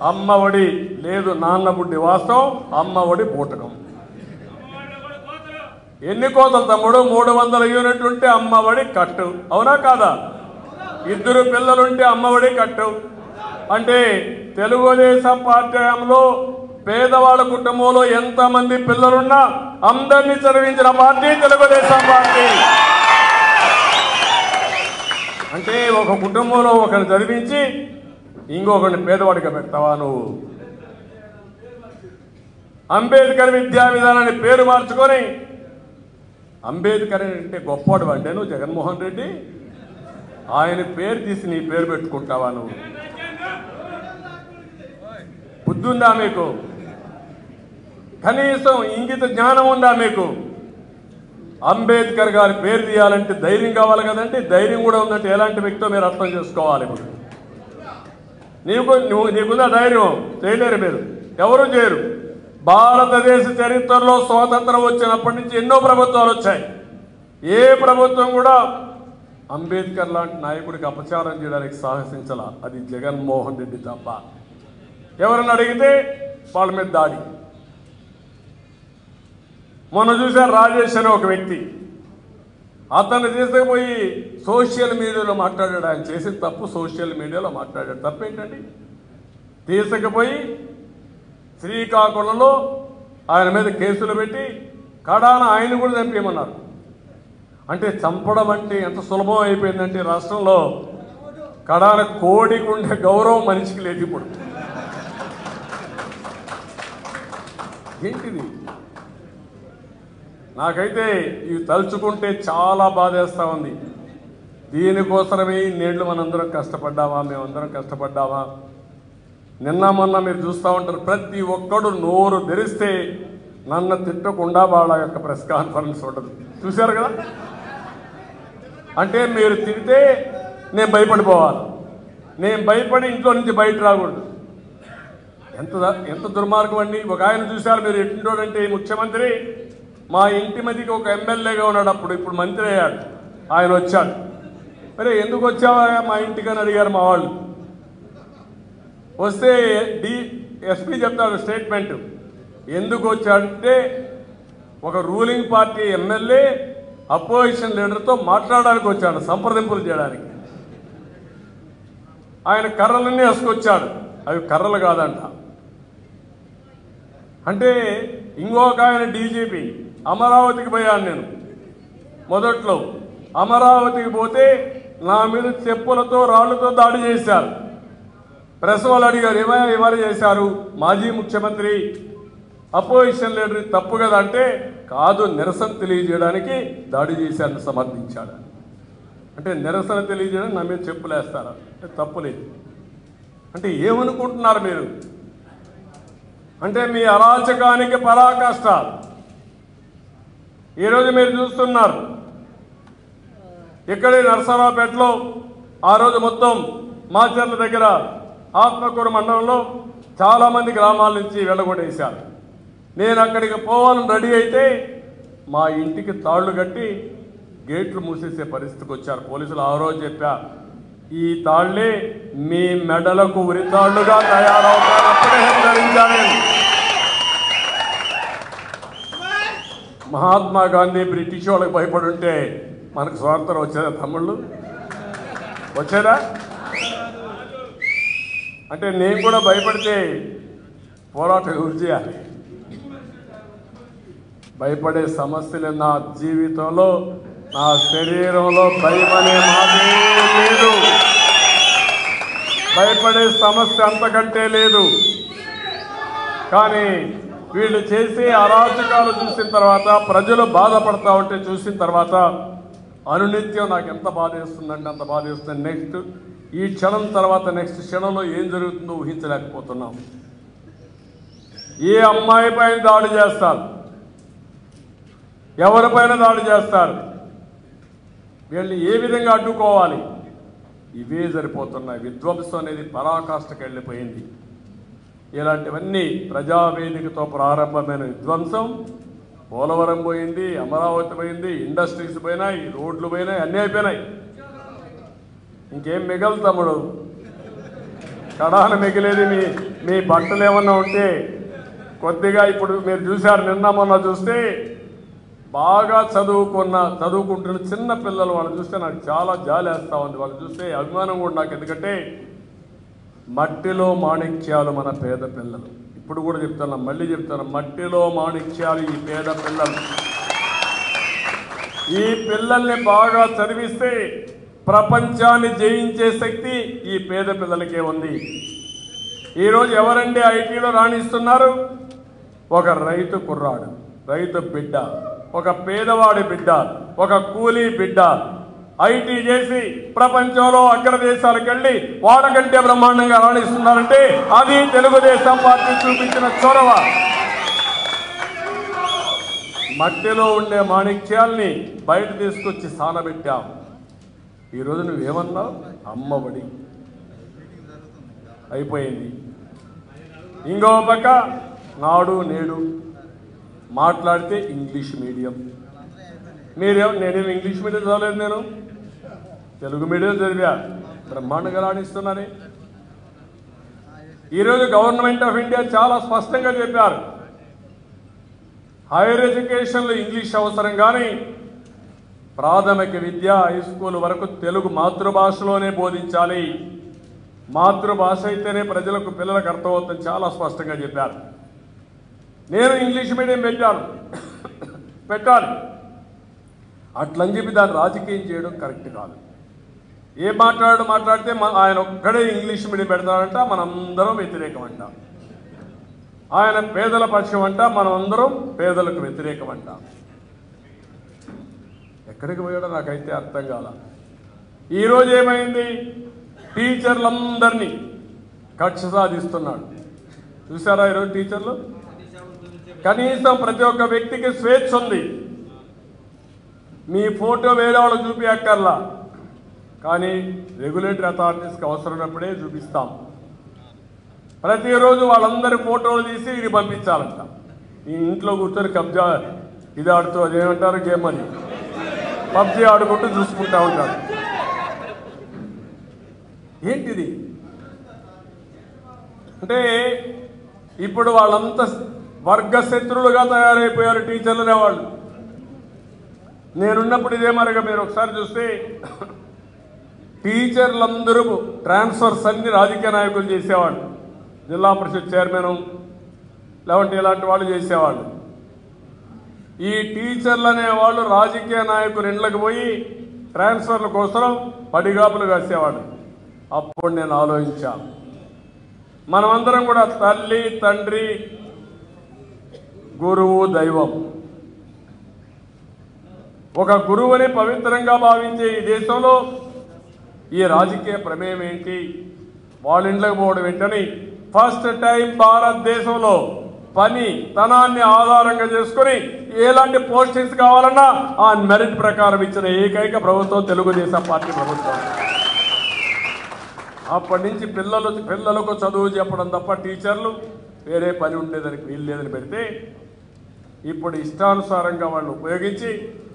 అమ్మ ఒడి లేదు నాన్న బుడ్డి వాస్తవం అమ్మ ఒడి బూటకం ఎన్ని కోతలు తమ్ముడు మూడు వందల యూనిట్ ఉంటే అమ్మఒడి కట్టు అవునా కాదా ఇద్దరు పిల్లలుంటే అమ్మఒడి కట్టు అంటే తెలుగుదేశం పార్టీ హయాంలో పేదవాళ్ళ కుటుంబంలో ఎంతమంది పిల్లలున్నా అందరినీ చదివించిన పార్టీ తెలుగుదేశం పార్టీ అంటే ఒక కుటుంబంలో ఒకరిని చదివించి ఇంకొకరిని పేదవాడిగా పెడతావా నువ్వు అంబేద్కర్ విద్యా విధానాన్ని పేరు మార్చుకొని అంబేద్కర్ అంటే గొప్పవాడు అంటే నువ్వు జగన్మోహన్ రెడ్డి ఆయన పేరు తీసి నీ పేరు పెట్టుకుంటావా నువ్వు బుద్ధి ఉందా మీకు కనీసం ఇంగిత జ్ఞానం ఉందా మీకు అంబేద్కర్ గారి పేరు తీయాలంటే ధైర్యం కావాలి కదండి ధైర్యం కూడా ఉందంటే ఎలాంటి వ్యక్తో మీరు అర్థం చేసుకోవాలి ఇప్పుడు నీకు నువ్వు నీకుందా ధైర్యం చేయలేరు మీరు ఎవరు చేయరు భారతదేశ చరిత్రలో స్వాతంత్రం వచ్చినప్పటి నుంచి ఎన్నో ప్రభుత్వాలు వచ్చాయి ఏ ప్రభుత్వం కూడా అంబేద్కర్ లాంటి నాయకుడికి అపచారం చేయడానికి సాహసించాల అది జగన్మోహన్ రెడ్డి తప్ప ఎవరిని అడిగితే వాళ్ళ మీద దాడి మొన్న చూశారు రాజేష్ అనే ఒక వ్యక్తి అతన్ని తీసుకుపోయి సోషల్ మీడియాలో మాట్లాడాడు ఆయన చేసిన తప్పు సోషల్ మీడియాలో మాట్లాడాడు తప్పేంటండి తీసుకుపోయి శ్రీకాకుళంలో ఆయన మీద కేసులు పెట్టి కడాన ఆయన కూడా చంపేయమన్నారు అంటే చంపడం అంటే ఎంత సులభం అయిపోయిందంటే రాష్ట్రంలో కడాన కోడికి ఉండే గౌరవం మనిషికి లేదు ఇప్పుడు ఏంటిది నాకైతే ఇవి తలుచుకుంటే చాలా బాధేస్తా ఉంది దీనికోసమే నేళ్ళు మనందరం కష్టపడ్డామా మేమందరం కష్టపడ్డామా నిన్న మొన్న మీరు చూస్తూ ఉంటారు ప్రతి ఒక్కడు నోరు తెరిస్తే నన్ను తిట్టకుండా వాళ్ళ యొక్క ప్రెస్ కాన్ఫరెన్స్ ఉండదు చూశారు కదా అంటే మీరు తిడితే నేను భయపడిపోవాలి నేను భయపడి ఇంట్లో నుంచి బయట రాకూడదు ఎంత ఎంత దుర్మార్గం అండి ఒక ఆయన చూశారు మీరు ఎట్టుంటాడంటే ఈ ముఖ్యమంత్రి మా ఇంటి మధ్యకి ఒక ఎమ్మెల్యేగా ఉన్నాడు అప్పుడు ఇప్పుడు మంత్రి అయ్యాడు ఆయన వచ్చాడు మరి ఎందుకు వచ్చావా మా ఇంటికి అని అడిగారు మా వాళ్ళు వస్తే డి ఎస్పీ చెప్తాడు స్టేట్మెంట్ ఎందుకు వచ్చాడంటే ఒక రూలింగ్ పార్టీ ఎమ్మెల్యే అపోజిషన్ లీడర్తో మాట్లాడడానికి వచ్చాడు సంప్రదింపులు చేయడానికి ఆయన కర్రలన్నీ వేసుకొచ్చాడు అవి కర్రలు కాదంట అంటే ఇంకొక ఆయన డీజీపీ అమరావతికి పోయాను నేను మొదట్లో అమరావతికి పోతే నా మీద చెప్పులతో రాళ్లతో దాడి చేశారు ప్రెస్ వాళ్ళు అడిగారు ఏమైనా ఏమైనా చేశారు మాజీ ముఖ్యమంత్రి అపోజిషన్ లీడర్ తప్పు కదా అంటే కాదు నిరసన తెలియజేయడానికి దాడి చేశారని సమర్థించాడు అంటే నిరసన తెలియజేయడం నా మీద చెప్పులేస్తారా అంటే తప్పు లేదు అంటే ఏమనుకుంటున్నారు మీరు అంటే మీ అరాచకానికి పరాకాష్ట ఈరోజు మీరు చూస్తున్నారు ఇక్కడే నరసరావుపేటలో ఆ రోజు మొత్తం మాచర్ల దగ్గర ఆత్మకూరు మండలంలో చాలామంది గ్రామాల నుంచి వెళ్ళగొట్టేశారు నేను అక్కడికి పోవాలని రెడీ అయితే మా ఇంటికి తాళ్లు కట్టి గేట్లు మూసేసే పరిస్థితికి వచ్చారు పోలీసులు ఆ రోజు చెప్పా ఈ తాళ్లే మీ మెడలకు ఉరితాళ్లుగా తయారవుతారు అప్పుడే హెచ్చరించాను నేను. మహాత్మా గాంధీ బ్రిటిష్ వాళ్ళకి భయపడి ఉంటే మనకు స్వాతంత్రం వచ్చేదా తమ్ముళ్ళు వచ్చేదా అంటే నేను కూడా భయపడితే పోరాటం ఎవరు చేయాలి భయపడే సమస్యలు నా జీవితంలో నా శరీరంలో భయం అనే మాటే లేదు భయపడే సమస్య అంతకంటే లేదు కానీ వీళ్ళు చేసే అరాచకాలు చూసిన తర్వాత ప్రజలు బాధపడతా ఉంటే చూసిన తర్వాత అనునిత్యం నాకు ఎంత బాధ వేస్తుందంటే అంత బాధ వేస్తుంది నెక్స్ట్ ఈ క్షణం తర్వాత నెక్స్ట్ క్షణంలో ఏం జరుగుతుందో ఊహించలేకపోతున్నాం ఏ అమ్మాయి పైన దాడి చేస్తారు ఎవరిపైన దాడి చేస్తారు వీళ్ళని ఏ విధంగా అడ్డుకోవాలి ఇవే సరిపోతున్నాయి విధ్వంసం అనేది పరాకాష్ఠకి వెళ్ళిపోయింది ఇలాంటివన్నీ ప్రజావేదికతో ప్రారంభమైన విధ్వంసం పోలవరం పోయింది అమరావతి పోయింది ఇండస్ట్రీస్ పోయినాయి రోడ్లు పోయినాయి అన్నీ అయిపోయినాయి ఇంకేం మిగలు తమ్ముడు కడాన మిగిలేది మీ మీ బట్టలు ఏమన్నా ఉంటే కొద్దిగా ఇప్పుడు మీరు చూశారు నిన్న మొన్న చూస్తే బాగా చదువుకున్న చదువుకుంటున్న చిన్న పిల్లలు వాళ్ళని చూస్తే నాకు చాలా జాలి వేస్తా ఉంది వాళ్ళు చూస్తే అభిమానం కూడా నాకు ఎందుకంటే మట్టిలో మాణిక్యాలు మన పేద పిల్లలు ఇప్పుడు కూడా చెప్తున్నా మళ్ళీ చెప్తున్నా మట్టిలో మాణిక్యాలు ఈ పేద పిల్లలు ఈ పిల్లల్ని బాగా చదివిస్తే ప్రపంచాన్ని జయించే శక్తి ఈ పేద పిల్లలకే ఉంది ఈరోజు ఎవరండి ఐటీలో రాణిస్తున్నారు ఒక రైతు కుర్రాడు రైతు బిడ్డ ఒక పేదవాడి బిడ్డ ఒక కూలీ బిడ్డ ఐటీ చేసి ప్రపంచంలో అగ్రదేశాలకు వెళ్ళి వాళ్ళకంటే బ్రహ్మాండంగా రాణిస్తున్నారంటే అది తెలుగుదేశం పార్టీ చూపించిన చొరవ మట్టిలో ఉండే మాణిక్యాల్ని బయట తీసుకొచ్చి సానబెట్టాం ఈరోజు నువ్వేమన్నావు అమ్మఒడి అయిపోయింది ఇంకో పక్క నాడు నేడు మాట్లాడితే ఇంగ్లీష్ మీడియం మీరేం నేనేం ఇంగ్లీష్ మీడియం చదవలేదు నేను తెలుగు మీడియం చదివా బ్రహ్మాండంగా రాణిస్తున్నానే ఈరోజు గవర్నమెంట్ ఆఫ్ ఇండియా చాలా స్పష్టంగా చెప్పారు హైయర్ ఎడ్యుకేషన్లో ఇంగ్లీష్ అవసరం కానీ ప్రాథమిక విద్య హై స్కూల్ వరకు తెలుగు మాతృభాషలోనే బోధించాలి మాతృభాష అయితేనే ప్రజలకు పిల్లలకు అర్థమవుతుందని చాలా స్పష్టంగా చెప్పారు నేను ఇంగ్లీష్ మీడియం పెట్టాను పెట్టాలి అట్లని చెప్పి దాన్ని రాజకీయం చేయడం కరెక్ట్ కాదు ఏ మాట్లాడు మాట్లాడితే మన- ఆయన ఒక్కడే ఇంగ్లీష్ మీడియం పెడతాడంట మనందరం వ్యతిరేకం అంట ఆయన పేదల పక్షం అంట మనమందరం పేదలకు వ్యతిరేకం అంట ఎక్కడికి పోయాడో నాకైతే అర్థం కాల ఈరోజు ఏమైంది టీచర్లందరినీ కక్ష సాధిస్తున్నాడు చూసారా ఈరోజు టీచర్లు కనీసం ప్రతి ఒక్క వ్యక్తికి స్వేచ్ఛ ఉంది మీ ఫోటో వేరే వాళ్ళు చూపి అక్కర్లా కానీ రెగ్యులేటరీ అథారిటీస్కి అవసరమైనప్పుడే చూపిస్తాం ప్రతిరోజు వాళ్ళందరి ఫోటోలు తీసి ఇది పంపించాలంట ఈ ఇంట్లో కూర్చొని కబ్జా ఇది ఆడుతూ అదేమంటారు గేమ్ అని పబ్జీ ఆడుకుంటూ చూసుకుంటా ఉంటాడు ఏంటిది అంటే ఇప్పుడు వాళ్ళంతా వర్గ శత్రువులుగా తయారైపోయారు టీచర్లు అనేవాళ్ళు నేనున్నప్పుడు ఇదే మరిగా మీరు ఒకసారి చూస్తే టీచర్లందరూ ట్రాన్స్ఫర్స్ అన్ని రాజకీయ నాయకులు చేసేవాళ్ళు జిల్లా పరిషత్ చైర్మన్ లేవంటే ఇలాంటి వాళ్ళు చేసేవాళ్ళు ఈ టీచర్లు అనేవాళ్ళు రాజకీయ నాయకులు ఇండ్లకు పోయి ట్రాన్స్ఫర్ల కోసం పడిగాపులు కాసేవాళ్ళు అప్పుడు నేను ఆలోచించా మనమందరం కూడా తల్లి తండ్రి గురువు దైవం ఒక గురువుని పవిత్రంగా భావించే ఈ దేశంలో ఈ రాజకీయ ప్రమేయం ఏంటి వాళ్ళ ఇంట్లోకి పోవడం ఏంటని ఫస్ట్ టైం భారతదేశంలో పని తనాన్ని ఆధారంగా చేసుకుని ఎలాంటి పోస్టింగ్స్ కావాలన్నా ఆ మెరిట్ ప్రకారం ఇచ్చిన ఏకైక ప్రభుత్వం తెలుగుదేశం పార్టీ ప్రభుత్వం అప్పటి నుంచి పిల్లలు పిల్లలకు చదువు చెప్పడం తప్ప టీచర్లు వేరే పని ఉండేదానికి వీలు లేదని పెడితే ఇప్పుడు ఇష్టానుసారంగా వాళ్ళు ఉపయోగించి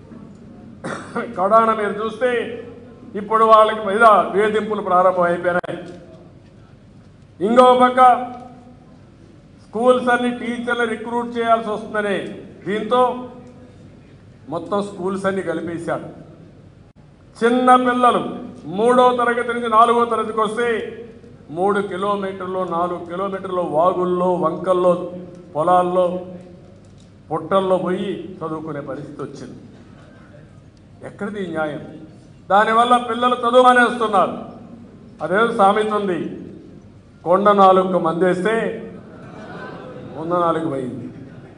కడాన మీరు చూస్తే ఇప్పుడు వాళ్ళకి మీద వేధింపులు ప్రారంభం అయిపోయినాయి ఇంకో పక్క స్కూల్స్ అన్ని టీచర్లు రిక్రూట్ చేయాల్సి వస్తుందని దీంతో మొత్తం స్కూల్స్ అన్ని కలిపేశాడు చిన్న పిల్లలు మూడో తరగతి నుంచి నాలుగో తరగతికి వస్తే మూడు కిలోమీటర్లు నాలుగు కిలోమీటర్లు వాగుల్లో వంకల్లో పొలాల్లో పుట్టల్లో పోయి చదువుకునే పరిస్థితి వచ్చింది ఎక్కడిది ఈ న్యాయం దానివల్ల పిల్లలు చదువు మానేస్తున్నారు అదేదో సామెత ఉంది కొండ నాలుగు మందేస్తే వంద నాలుగు పోయింది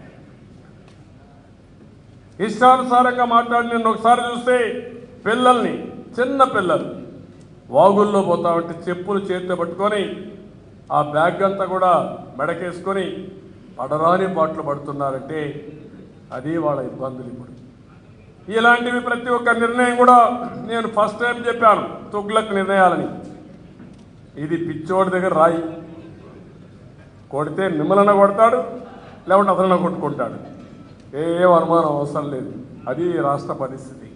ఇష్టానుసారంగా మాట్లాడి నిన్న ఒకసారి చూస్తే పిల్లల్ని చిన్న పిల్లలు వాగుల్లో పోతా ఉంటే చెప్పులు చేతితో పట్టుకొని ఆ బ్యాగ్ అంతా కూడా మెడకేసుకొని పడరాని బాటలు పడుతున్నారంటే అది వాళ్ళ ఇబ్బందులు ఇప్పుడు ఇలాంటివి ప్రతి ఒక్క నిర్ణయం కూడా నేను ఫస్ట్ టైం చెప్పాను తుగ్లక్ నిర్ణయాలని ఇది పిచ్చోడి దగ్గర రాయి కొడితే మిమ్మల్ని కొడతాడు లేకుంటే అతను కొట్టుకుంటాడు ఏ అనుమానం అవసరం లేదు అది రాష్ట్ర పరిస్థితి